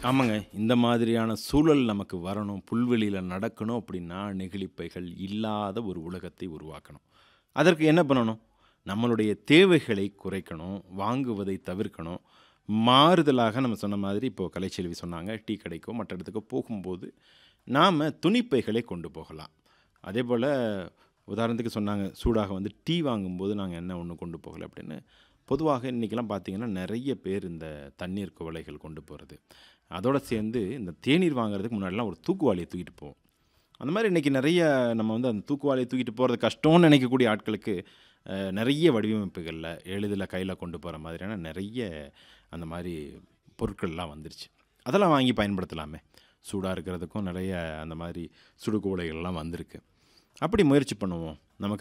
ஆமாங்க. இந்த மாதிரியான சூழல் நமக்கு வரணும், புல்வெளியில நடக்கணும் அப்படின்னா, நெகிழிப்பைகள் இல்லாத ஒரு உலகத்தை உருவாக்கணும். அதற்கு என்ன பண்ணணும்? நம்மளுடைய தேவைகளை குறைக்கணும், வாங்குவதை தவிர்க்கணும். மாறுதலாக நம்ம சொன்ன மாதிரி இப்போ கலைச்செல்வி சொன்னாங்க, டீ கடைக்கோ, மற்ற இடத்துக்கோ போகும்போது, நாம துணிப்பைகளை கொண்டு போகலாம். அதேபோல உதாரணத்துக்கு சொன்னாங்க, சூடாக வந்து டீ வாங்கும்போது நாங்க என்ன ஒண்ணும் கொண்டு போகல அப்படின்னு. பொதுவாக இன்னைக்கெல்லாம் பார்த்தீங்கன்னா, நெறைய பேர் இந்த தண்ணீர் குவளைகள் கொண்டு போறது. அதோட சேர்ந்து இந்த தேநீர் வாங்குறதுக்கு முன்னாடிலாம் ஒரு தூக்குவாளிய தூக்கிட்டு போவோம். அந்த மாரி இன்னைக்கு நெறைய நம்ம வந்து அந்த தூக்குவாளிய தூக்கிட்டு போறது கஷ்டம்னு நினைக்கக்கூடிய ஆட்களுக்கு, அ நெறைய வடிவமைப்புகள்ல எளிதில கையில கொண்டு போற மாதிரியான நெறைய அந்த மாரி பொருட்கள்லாம் வந்துருச்சு. அதெல்லாம் வாங்கி பயன்படுத்தலாமே! சூடா இருக்கிறதுக்கும் நெறைய அந்த மாரி சுடு குவளைகள்லாம் வந்திருக்கு. அப்படி முயற்சி பண்ணுவோம். நமக்கு